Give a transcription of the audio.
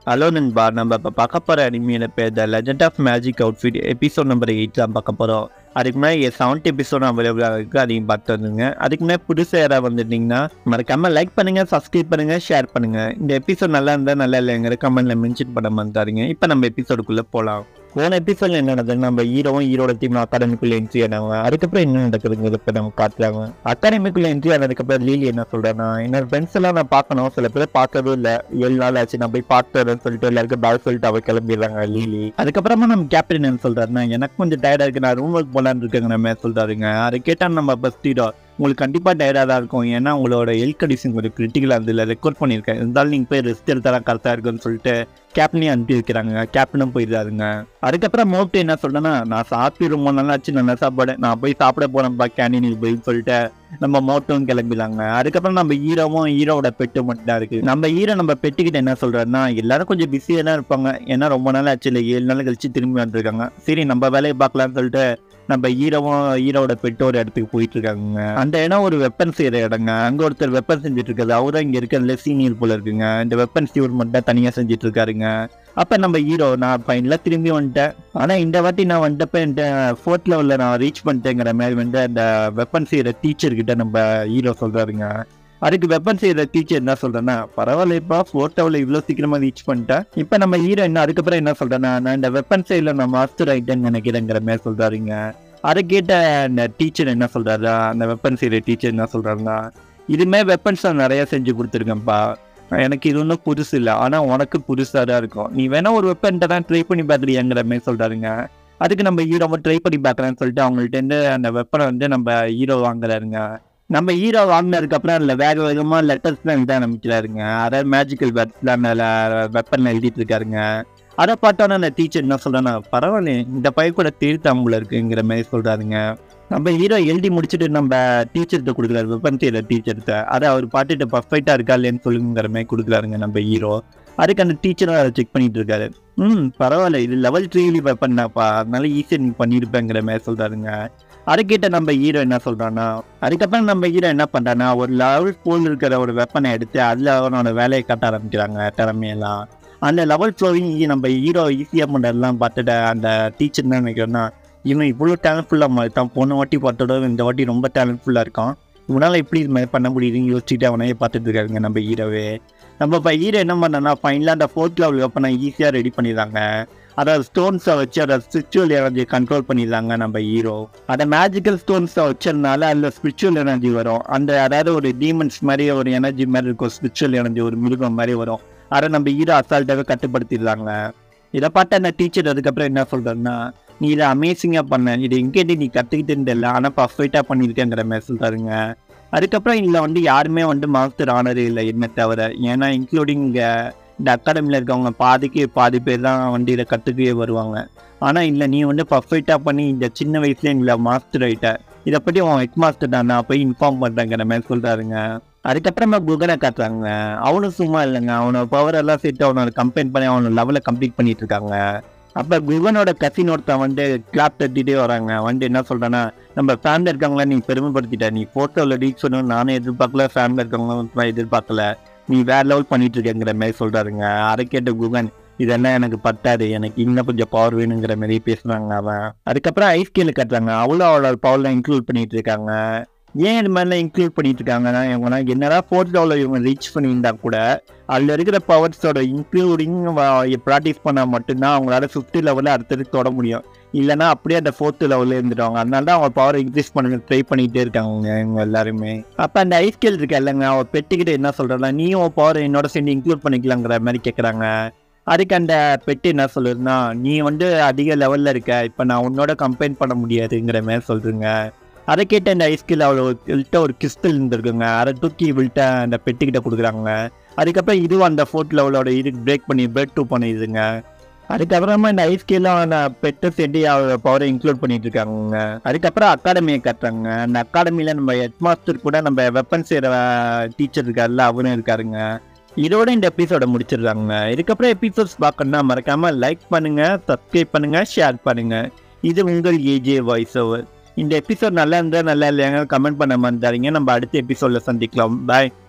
hello நண்பா நம்ம இப்போ பார்க்க போகிற அனிமையில பேர் the legend of magic outfit episode number eight தான் பார்க்க போகிறோம் அதுக்கு முன்னாடி செவன்த் எபிசோட் அவைலபிளாக இருக்குது அதையும் பார்த்து வந்துங்க அதுக்கு முன்னாடி புதுசாக யாராவது வந்துட்டீங்கன்னா மறக்காம லைக் பண்ணுங்கள் சப்ஸ்கிரைப் பண்ணுங்கள் ஷேர் பண்ணுங்கள் இந்த எபிசோட் நல்லா இருந்தால் நல்லா இல்லைங்கிற கமெண்ட்டில் மென்ஷன் பண்ண மாட்டாருங்க இப்போ நம்ம எபிசோடுக்குள்ளே போகலாம் போன எபிசோட்ல என்ன நடந்தது நம்ம ஹீரோவும் ஹீரோட டீம் அகாடமிக்குள்ள என்ட்ரி ஆனாங்க அதுக்கப்புறம் என்ன நடக்குதுங்கிறத இப்போ நம்ம பார்த்துலாங்க அகாடமிக்குள்ள என்ட்ரி ஆனதுக்கப்புறம் லீலி என்ன சொல்றேன்னா என்னோட ஃப்ரெண்ட்ஸ் எல்லாம் நான் பார்க்கணும் சில பேர் பார்க்கவே இல்லை ஏழு நாள் ஆச்சு நான் போய் பார்த்து வரேன்னு சொல்லிட்டு எல்லாருக்கும் பேக் சொல்லிட்டு அவ கிளம்பிடுறாங்க லீலி அதுக்கப்புறமா நம்ம கேப்டன் என்ன சொல்றாருன்னா எனக்கு கொஞ்சம் டயர்டா இருக்கு நான் ரூம் ஒர்க் போலான்னு இருக்கேங்க நம்ம சொல்றாருங்க அதை கேட்டா நம்ம பஸ் ஹீரோ உங்களுக்கு கண்டிப்பாக டயர்டாக தான் இருக்கும் ஏன்னா உங்களோட ஹெல்த் கண்டிஷன் கொஞ்சம் கிரிட்டிக்கலாக இருந்ததில்ல ரெக்கார்ட் பண்ணியிருக்கேன் இருந்தாலும் நீங்கள் போய் ரெஸ்ட் எடுத்தாலும் கரெக்டாக இருக்குன்னு சொல்லிட்டு கேப்டனையும் அனுப்பி வைக்கிறாங்க கேப்டனும் போயிடுறாருங்க அதுக்கப்புறம் மோப்ட்டு என்ன சொல்றேன்னா நான் சாப்பிட்டு ரொம்ப நல்லா ஆச்சு நல்ல சாப்பாடு நான் போய் சாப்பிட போறேன்ப்பா கேண்டீனுக்கு போய் சொல்லிட்டு நம்ம மோட்டும் கிளம்பிடலாங்க அதுக்கப்புறம் நம்ம ஹீரோவும் ஹீரோவோட பெட்டு மட்டும் தான் இருக்கு நம்ம ஹீரோ நம்ம பெட்டுக்கிட்ட என்ன சொல்றாருன்னா எல்லாரும் கொஞ்சம் பிஸியாக தான் இருப்பாங்க ஏன்னா ரொம்ப நாள் ஆச்சு இல்லை ஏழு நாள் கழிச்சு திரும்பி வந்துருக்காங்க சரி நம்ம வேலையை பார்க்கலாம்னு சொல்லிட்டு நம்ம ஹீரோவும் ஹீரோவோட பெட்டு ஒரு இடத்துக்கு போயிட்டு இருக்காங்க அந்த இடம் ஒரு வெப்பன் செய்யற இடங்க அங்க ஒருத்தர் வெப்பன் செஞ்சுட்டு இருக்காரு அவரும் இங்க இருக்கிறதுல சீனியர் போல இருக்குங்க இந்த வெப்பன் இவர் மட்டும் தனியா செஞ்சுட்டு இருக்காருங்க அப்ப நம்ம ஹீரோ நான் ஃபைனலா திரும்பி வந்துட்டேன் ஆனா இந்த வாட்டி நான் வந்துட்டப்ப இந்த ஃபோர்த் லெவல்ல நான் ரீச் பண்ணிட்டேங்கிற மாதிரி வந்து அந்த வெப்பன் செய்யற டீச்சர் கிட்ட நம்ம ஹீரோ சொல்றாருங்க அதுக்கு வெப்பன் செய்யற டீச்சர் என்ன சொல்றேன்னா பரவாயில்லப்பா ஃபோர்த் லெவலில் இவ்வளோ சீக்கிரமா ரீச் பண்ணிட்டேன் இப்போ நம்ம ஹீரோ என்ன அதுக்கப்புறம் என்ன சொல்றேன்னா நான் இந்த வெப்பன் சைடில் நான் மாஸ்டர் ஆயிட்டேன்னு நினைக்கிறேங்கிற மாதிரி சொல்றாருங்க அதை கேட்ட அந்த டீச்சர் என்ன சொல்றாரு அந்த வெப்பன் செய்யற டீச்சர் என்ன சொல்றாருன்னா இதுமே வெப்பன்ஸ் நான் நிறைய செஞ்சு கொடுத்துருக்கேன்ப்பா எனக்கு இது ஒன்றும் புதுசு இல்லை ஆனால் உனக்கு புதுசாக தான் இருக்கும் நீ வேணா ஒரு வெப்பன்ட்ட தான் ட்ரை பண்ணி பார்க்குறியாங்கிற மாதிரி சொல்றாருங்க அதுக்கு நம்ம ஹீரோவை ட்ரை பண்ணி பார்க்கலான்னு சொல்லிட்டு அவங்கள்ட்ட இருந்து அந்த வெப்பனை வந்து நம்ம ஹீரோ வாங்குறாருங்க நம்ம ஹீரோ வாங்கினதுக்கு அப்புறம் அதில் வேக வேகமாக லெட்டர்ஸ்லாம் எழுத ஆரம்பிக்கிறாருங்க அதாவது மேஜிக்கல் வேர்ட்ஸ்லாம் வெப்பனில் எழுதிட்டு இருக்காருங்க அதை பார்த்தோன்னா அந்த டீச்சர் என்ன சொல்றேன்னா பரவாயில்ல இந்த பையன் கூட திருத்தாம்புல இருக்குங்கிற மாதிரி சொல்றாருங்க நம்ம ஹீரோ எழுதி முடிச்சுட்டு நம்ம டீச்சர்கிட்ட கொடுக்குறாரு வெப்பன் செய்யற டீச்சர்கிட்ட அதை அவர் பாட்டுட்டு பர்ஃபெக்டா இருக்கா இல்லைன்னு சொல்லுங்கிற மாதிரி கொடுக்குறாருங்க நம்ம ஹீரோ அதுக்கு அந்த டீச்சரும் அதை செக் பண்ணிட்டு இருக்காரு ம் பரவாயில்ல இது லெவல் த்ரீலி வெப்பன் தான்ப்பா அதனால ஈஸியாக நீ பண்ணியிருப்பேங்கிற மாதிரி சொல்றாருங்க அதை கேட்ட நம்ம ஹீரோ என்ன சொல்றான்னா அதுக்கப்புறம் நம்ம ஹீரோ என்ன பண்றான்னா ஒரு லெவல் ஃபோன் இருக்கிற ஒரு வெப்பனை எடுத்து அதில் அவனோட வேலையை காட்ட ஆரம்பிக்கிறாங்க திறமையெல்லாம் அந்த லெவல் ஃப்ளோவிங் நம்ம ஹீரோ ஈஸியாக பண்ணுறதுலாம் பார்த்துட்டு அந்த டீச்சர் என்ன நினைக்கிறேன்னா இவன் இவ்வளோ டேலண்ட்ஃபுல்லாக மாதிரி தான் போன வாட்டி பார்த்தோட இந்த வாட்டி ரொம்ப டேலண்ட்ஃபுல்லாக இருக்கான் இவனால் எப்படி இது மாதிரி பண்ண முடியுதுன்னு யோசிச்சுட்டு அவனையே பார்த்துட்டு இருக்காருங்க நம்ம ஹீரோவே நம்ம இப்போ ஹீரோ என்ன பண்ணனா ஃபைனலாக அந்த ஃபோர்த் லெவல் வெப்பனை ஈஸியாக ரெடி பண்ணிடுறாங்க அதாவது ஸ்டோன்ஸை வச்சு அதை ஸ்பிரிச்சுவல் எனர்ஜி கண்ட்ரோல் பண்ணிடுறாங்க நம்ம ஹீரோ அதை மேஜிக்கல் ஸ்டோன்ஸை வச்சதுனால அதில் ஸ்பிரிச்சுவல் எனர்ஜி வரும் அந்த அதாவது ஒரு டீமன்ஸ் மாதிரி ஒரு எனர்ஜி மாதிரி இருக்கும் ஸ்பிரிச்சுவல் எனர்ஜி ஒரு மிருகம் மாதிரி வரும் அதை நம்ம ஹீரோ அசால்ட்டாகவே கட்டுப்படுத்திடுறாங்க இதை பார்த்து அந்த டீச்சர் அதுக்கப்புறம் என்ன சொல்றாருன்னா நீ இதை அமேசிங்காக பண்ண இது எங்கேட்டு நீ கற்றுக்கிட்டு இல்லை ஆனால் பர்ஃபெக்டாக பண்ணியிருக்கேங்கிற மாதிரி சொல்கிறாருங்க அதுக்கப்புறம் இதில் வந்து யாருமே வந்து மாஸ்டர் ஆனதே இல்லை என்ன தவிர ஏன்னா இன்க்ளூடிங் இங்கே இந்த அகாடமியில் இருக்கவங்க பாதிக்கு பாதி பேர் தான் வந்து இதை கற்றுக்கவே வருவாங்க ஆனால் இல்லை நீ வந்து பர்ஃபெக்டாக பண்ணி இந்த சின்ன வயசுலேயே இல்லை மாஸ்டர் ஆகிட்ட இதை பற்றி அவன் ஹெட் மாஸ்டர் தான் நான் போய் இன்ஃபார்ம் பண்ணுறேங்கிற மாதிரி சொல்கிறாருங்க அதுக்கப்புறமா குகனை காட்டுறாங்க அவனும் சும்மா இல்லைங்க அவனோட பவர் எல்லாம் சேர்த்து அவனோட கம்பெயின் பண்ணி அவனோட லெவலை கம்ப்ளீட் பண்ணிட்டு இருக்காங்க அப்போ குகனோட கசின் ஒருத்தன் வந்து கிளாப் தட்டிட்டே வராங்க வந்து என்ன சொல்றேன்னா நம்ம ஃபேமிலி இருக்கவங்கள நீ பெருமைப்படுத்திட்ட நீ ஃபோட்டோவில் ரீச் பண்ணணும் நானும் எதிர்பார்க்கல ஃபேமிலி இருக்கவங்களும் எதிர்பார்க்கல நீ வேற லெவல் பண்ணிட்டு இருக்கேங்கிற மாதிரி சொல்றாருங்க அதை கேட்ட குகன் இதெல்லாம் எனக்கு பத்தாது எனக்கு இன்னும் கொஞ்சம் பவர் வேணுங்கிற மாதிரி பேசுறாங்க அவன் அதுக்கப்புறம் ஐஸ் கீழே கட்டுறாங்க அவளும் அவளோட பவர்லாம் இன்க்ளூட் பண்ணிட்டு இருக்காங்க ஏன் இது மாதிரிலாம் இன்க்ளூட் பண்ணிட்டு இருக்காங்கன்னா இவங்க என்னதான் ஃபோர்த் லெவலில் இவங்க ரீச் பண்ணியிருந்தா கூட அதில் இருக்கிற பவர்ஸோட இன்க்ளூடிங் ப்ராக்டிஸ் பண்ணால் மட்டும்தான் அவங்களால ஃபிஃப்த் லெவலில் அடுத்தது தொட முடியும் இல்லைன்னா அப்படியே அந்த ஃபோர்த் லெவலில் இருந்துடுவாங்க அதனால தான் அவங்க பவர் இன்க்ரீஸ் பண்ண ட்ரை பண்ணிகிட்டே இருக்காங்க இவங்க எல்லாருமே அப்போ அந்த ஐஸ்கேல் இருக்கா இல்லைங்க அவள் பெட்டுக்கிட்ட என்ன சொல்கிறா நீயும் உன் பவர் என்னோட சேர்ந்து இன்க்ளூட் பண்ணிக்கலாங்கிற மாதிரி கேட்குறாங்க அதுக்கு அந்த பெட்டு என்ன சொல்லுதுன்னா நீ வந்து அதிக லெவலில் இருக்க இப்போ நான் உன்னோட கம்பைன் பண்ண முடியாதுங்கிற மாதிரி சொல்கிறேங்க அதை கேட்ட அந்த ஐஸ்கில் அவள்கிட்ட ஒரு கிறிஸ்டல் இருந்திருக்குங்க அதை தூக்கி இவள்கிட்ட அந்த பெட்டுக்கிட்ட கொடுக்குறாங்க அதுக்கப்புறம் இதுவும் அந்த ஃபோர்த் லெவலோட இது பிரேக் பண்ணி பிரேக் டூ பண்ணிடுதுங்க அதுக்கப்புறமா இந்த ஐஸ்கேலாம் அந்த பெட்டை செடி பவரை இன்க்ளூட் பண்ணிட்டு இருக்காங்க அதுக்கப்புறம் அகாடமியை கட்டுறாங்க அந்த அகாடமியில் நம்ம ஹெட் மாஸ்டர் கூட நம்ம வெப்பன் செய்கிற டீச்சர் இருக்காருல்ல அவரும் இருக்காருங்க இதோட இந்த எபிசோட முடிச்சிடுறாங்க இதுக்கப்புறம் எபிசோட்ஸ் பார்க்கணும்னா மறக்காம லைக் பண்ணுங்க சப்ஸ்கிரைப் பண்ணுங்க ஷேர் பண்ணுங்க இது உங்கள் ஏஜே வாய்ஸ் ஓவர் இந்த எபிசோட் நல்லா இருந்தால் நல்லா இல்லையாங்க கமெண்ட் பண்ண மாதிரி நம்ம அடுத்த எபிசோட்ல சந்திக்கலாம் பாய்